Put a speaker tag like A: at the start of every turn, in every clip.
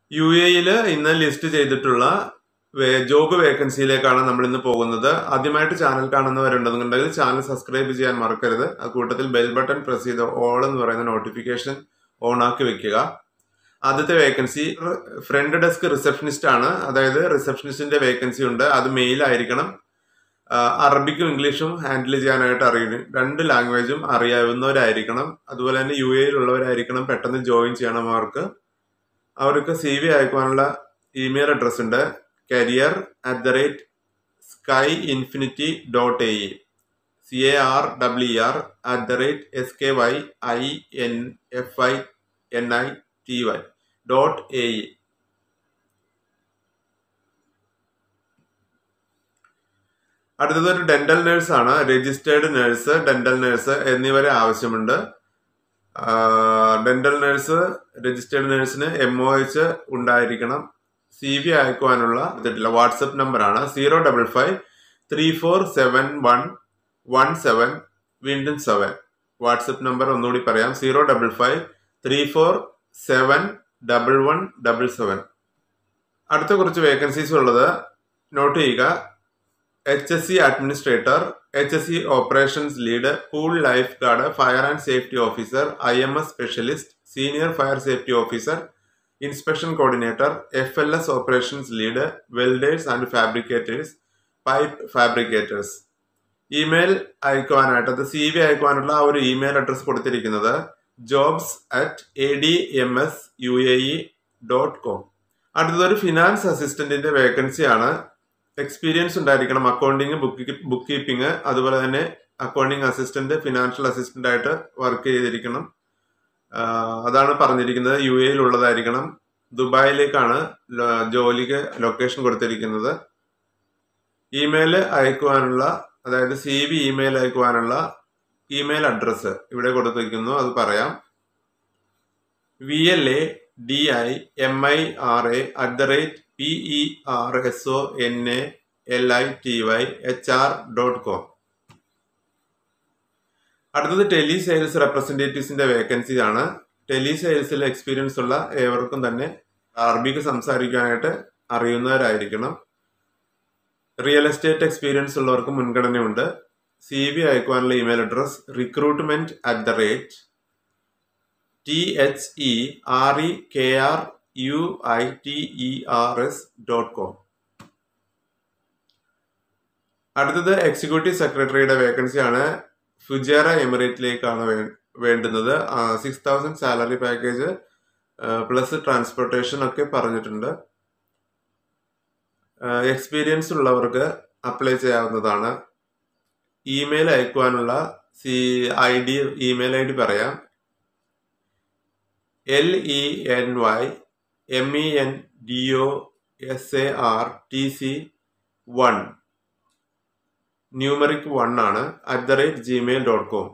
A: U എയിൽ ഇന്ന് list ചെയ്തിട്ടുള്ള വേ- ജോബ് വേക്കൻസിയിലേക്കാണ് നമ്മൾ ഇന്ന് പോകുന്നത് ആദ്യമായിട്ട് ചാനൽ കാണുന്നവരുണ്ടെന്നുണ്ടെങ്കിൽ ചാനൽ സബ്സ്ക്രൈബ് ചെയ്യാൻ മറക്കരുത് ആ കൂട്ടത്തിൽ ബെൽ ബട്ടൺ പ്രസ് ചെയ്ത് ഓൾ എന്ന് പറയുന്ന നോട്ടിഫിക്കേഷൻ ഓൺ ആക്കി വെക്കുക ആദ്യത്തെ വേക്കൻസി ഫ്രണ്ട് ഡെസ്ക് റിസപ്ഷനിസ്റ്റ് ആണ് അതായത് റിസപ്ഷനിസ്റ്റിന്റെ വേക്കൻസി ഉണ്ട് അത് മെയിൽ ആയിരിക്കണം ആ, അറബിക്കും ഇംഗ്ലീഷും ഹാൻഡിൽ ചെയ്യാനായിട്ട് അറിയണം രണ്ട് ലാംഗ്വേജും അറിയാവുന്നവരായിരിക്കണം അതുപോലെ തന്നെ യു എയിലുള്ളവരായിരിക്കണം പെട്ടെന്ന് ജോയിൻ ചെയ്യണം അവർക്ക് അവർക്ക് സി വി അയക്കുവാനുള്ള ഇമെയിൽ അഡ്രസ് ഉണ്ട് career at the rate sky infinity dot A E C A R W R at the rate S K Y I N F I N I T Y dot A E അടുത്തത് ഒരു dental nurse ആണ് registered nurse dental nurse എന്നിവരെ ആവശ്യമുണ്ട് dental nurse registered നേഴ്സിന് M O H ഉണ്ടായിരിക്കണം C V അയക്കുവാനുള്ള ഇതിട്ടില്ല WhatsApp നമ്പറാണ് zero double five three four seven one one seven വീണ്ടും സെവൻ വാട്സപ്പ് നമ്പർ ഒന്നുകൂടി പറയാം zero double five three four seven double one double seven അടുത്ത കുറച്ച് വേക്കൻസീസ് ഉള്ളത് നോട്ട് ചെയ്യുക H S C administrator H S C operations lead pool lifeguard fire and safety officer I M S specialist senior fire safety officer inspection coordinator F L S operations lead welders and fabricators pipe fabricators email അയക്കുവാനായിട്ട് അത് C V അയക്കുവാനുള്ള ആ ഒരു email address കൊടുത്തിരിക്കുന്നത് jobs at A D M S U A E dot com അടുത്തതൊരു finance അസിസ്റ്റന്റിന്റെ vacancy ആണ് experience ഉണ്ടായിരിക്കണം അക്കൗണ്ടിങ് ബുക്ക് ബുക്ക് കീപ്പിംഗ് അതുപോലെ തന്നെ അക്കൗണ്ടിങ് അസിസ്റ്റന്റ് ഫിനാൻഷ്യൽ അസിസ്റ്റന്റ് ആയിട്ട് വർക്ക് ചെയ്തിരിക്കണം ആഹ് അതാണ് പറഞ്ഞിരിക്കുന്നത് യു എയിൽ ഉള്ളതായിരിക്കണം ദുബായിലേക്കാണ് ലോ- ജോലിക്ക് ലൊക്കേഷൻ കൊടുത്തിരിക്കുന്നത് ഇമെയിൽ അയക്കുവാനുള്ള അതായത് സി വി ഇമെയിൽ അയക്കുവാനുള്ള ഇമെയിൽ അഡ്രസ്സ് ഇവിടെ കൊടുത്തിരിക്കുന്നു അത് പറയാം V L A D I M I R A at the rate P E R S O N A L I T Y H R dot com അടുത്തത് telesales റെപ്രസെന്റേറ്റീവ്സിന്റെ vacancy ആണ് ടെലി സെയിൽസിൽ experience ഉള്ള ഏവർക്കും തന്നെ അറബിക്ക് സംസാരിക്കാനായിട്ട് അറിയുന്നവരായിരിക്കണം real estate experience ഉള്ളവർക്ക് മുൻഗണനയുണ്ട് സി വി അയക്കുവാനുള്ള email address recruitment at the rate T H E R E K R U I T E R S dot com അടുത്തത് എക്സിക്യൂട്ടീവ് സെക്രട്ടറിയുടെ വേക്കൻസി ആണ് ഫുജേറ എമിറേറ്റിലേക്കാണ് വേ- വേണ്ടുന്നത് six thousand salary package plus transportation ഒക്കെ പറഞ്ഞിട്ടുണ്ട് experience ഉള്ളവർക്ക് apply ചെയ്യാവുന്നതാണ് ഇമെയിൽ അയക്കുവാനുള്ള C I D email I D പറയാം L E N Y M E N D O S A R T C one numeric one ആണ് at the rate Gmail dot com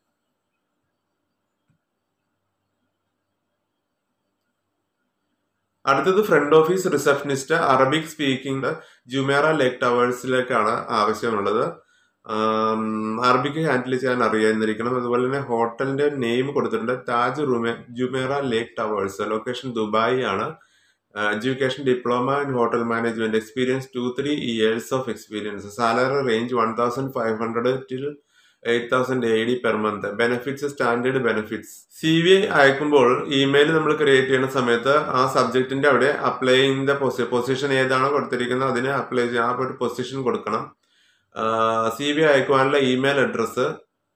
A: അടുത്തത് front office receptionist Arabic speaking Jumeirah lake ടവേഴ്സിലേക്കാണ് ആവശ്യമുള്ളത് ആം, അറബിക്ക് handle ചെയ്യാൻ അറിയാതിരിക്കണം അതുപോലെ തന്നെ ഹോട്ടലിന്റെ name കൊടുത്തിട്ടുണ്ട് താജ് റൂമെ Jumeirah lake towers location Dubai ആണ് education diploma in hotel management experience two three years of experience salary range one thousand five hundred till eight thousand A D per month benefits standard benefits C V അയക്കുമ്പോൾ email നമ്മൾ create ചെയ്യുന്ന സമയത്ത് ആ സബ്ജക്റ്റിന്റെ അവിടെ apply ചെയ്യുന്ന position ഏതാണോ കൊടുത്തിരിക്കുന്നത് അതിന് അപ്ലൈ ചെയ്യാൻ ആ ഒരു പൊസിഷൻ കൊടുക്കണം സി വി അയക്കുവാനുള്ള email address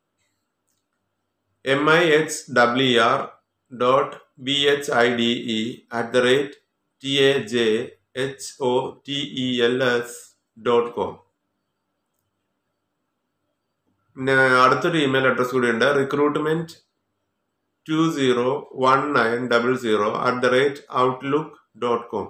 A: M I H W R dot B H I D E at the rate T A J H O T E L S dot com പിന്നെ അടുത്തൊരു email address കൂടി ഉണ്ട് recruitment two zero one nine double zero at the rate outlook dot com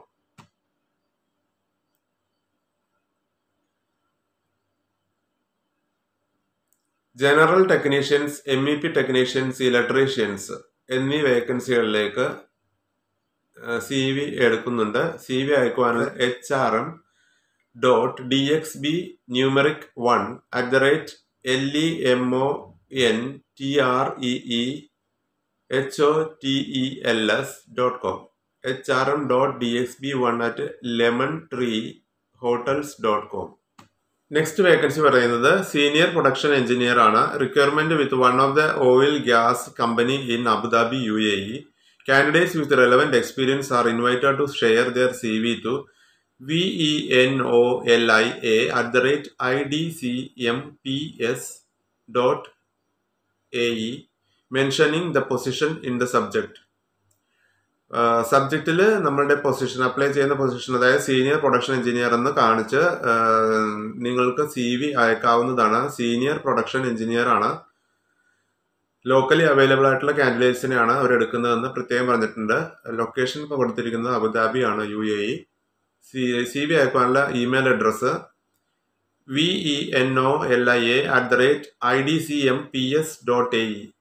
A: general technicians M E P technicians electricians എന്നീ വേക്കൻസികളിലേക്ക് C V എടുക്കുന്നുണ്ട് C V അയക്കുവാനുള്ള H R M dot D X B numeric one at the rate L E M O N T R E E H O T E L S dot com H R M dot D X B one at lemon tree hotels dot com next vacancy പറയുന്നത് senior production engineer ആണ് requirement with one of the oil gas company in Abu Dhabi U A E candidates with relevant experience are invited to share their C V to V E N O L I A at the rate I D C M P S dot A E mentioning the position in the subject സബ്ജക്റ്റിൽ നമ്മളുടെ position apply ചെയ്യുന്ന position അതായത് senior production engineer എന്ന് കാണിച്ച് നിങ്ങൾക്ക് C V അയക്കാവുന്നതാണ് senior production engineer ആണ് locally available ആയിട്ടുള്ള കാൻഡിഡേറ്റ്സിനെയാണ് അവർ എടുക്കുന്നതെന്ന് പ്രത്യേകം പറഞ്ഞിട്ടുണ്ട് ലൊക്കേഷൻ ഇപ്പോൾ കൊടുത്തിരിക്കുന്നത് അബുദാബി ആണ് U A E C C V അയക്കാനുള്ള email address V E N O L I A at the rate I D C M P S dot A E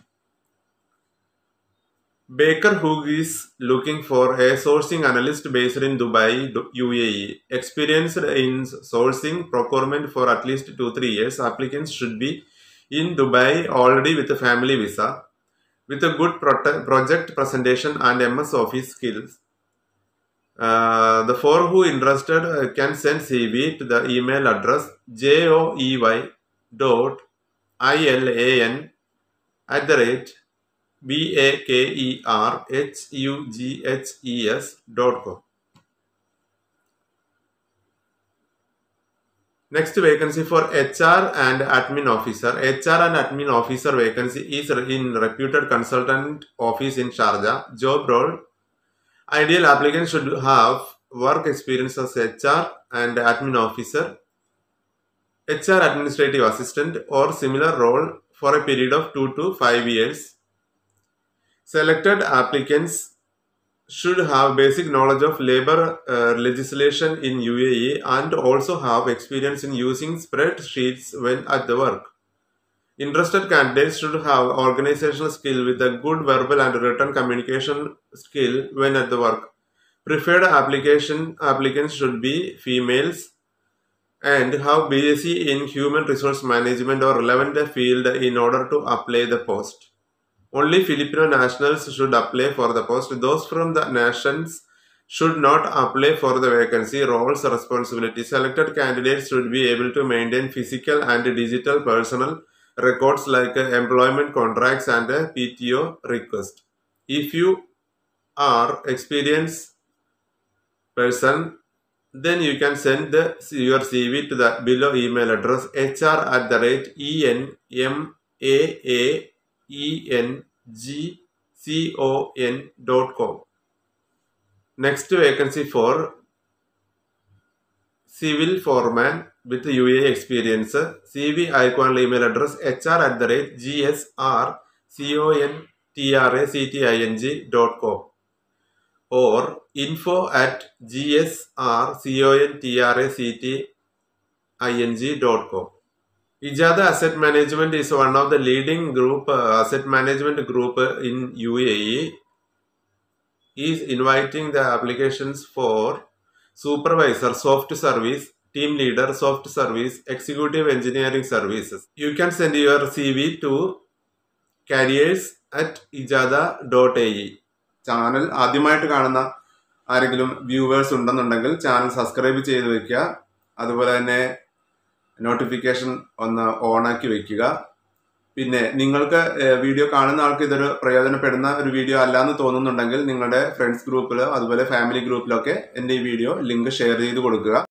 A: Baker Hugh is looking for a sourcing analyst based in Dubai, UAE. Experienced in sourcing procurement for at least 2-3 years. Applicants should be in Dubai already with a family visa, with a good project presentation and MS Office skills. Uh, the four who interested uh, can send CV to the email address joey dot ilan at the rate b a k e r h u g h e s dot com. Next vacancy for HR and admin officer. HR and admin officer vacancy is in reputed consultant office in Sharjah. Job role. Ideal applicant should have work experience as HR and admin officer, HR administrative assistant or similar role for a period of 2 to 5 years. Selected applicants should have basic knowledge of labor uh, legislation in UAE and also have experience in using spreadsheets when at the work. Interested candidates should have organizational skill with a good verbal and written communication skill when at the work. Preferred application applicants should be females and have BSc in human resource management or relevant field in order to apply the post. Only Filipino nationals should apply for the post. Those from the nations should not apply for the vacancy. Roles, responsibilities. Selected candidates should be able to maintain physical and digital personal records like employment contracts and a PTO request. If you are experienced person, then you can send the, your CV to the below email address hr at the rate enmaa engcon.com. Next vacancy for civil foreman with UA experience. CV icon email address hr at the rate gsrcontracting.com or info at gsrcontracting.com. Ijada Asset Management is one of the leading group uh, asset management group in UAE. Is inviting the applications for supervisor, soft service, team leader, soft service, executive engineering services. You can send your CV to careers at ijada.ae. Channel ആദ്യമായിട്ട് കാണുന്ന ആരെങ്കിലും viewers ഉണ്ടെന്നുണ്ടെങ്കിൽ channel subscribe ചെയ്ത് വെക്കുക അതുപോലെ തന്നെ notification ഒന്ന് ഓണാക്കി വെക്കുക പിന്നെ നിങ്ങൾക്ക് വീഡിയോ കാണുന്ന ആൾക്ക് ഇതൊരു പ്രയോജനപ്പെടുന്ന ഒരു വീഡിയോ അല്ലാന്ന് തോന്നുന്നുണ്ടെങ്കിൽ നിങ്ങളുടെ ഫ്രണ്ട്സ് ഗ്രൂപ്പിലോ അതുപോലെ ഫാമിലി ഗ്രൂപ്പിലൊക്കെ എൻ്റെ ഈ വീഡിയോ ലിങ്ക് ഷെയർ ചെയ്ത് കൊടുക്കുക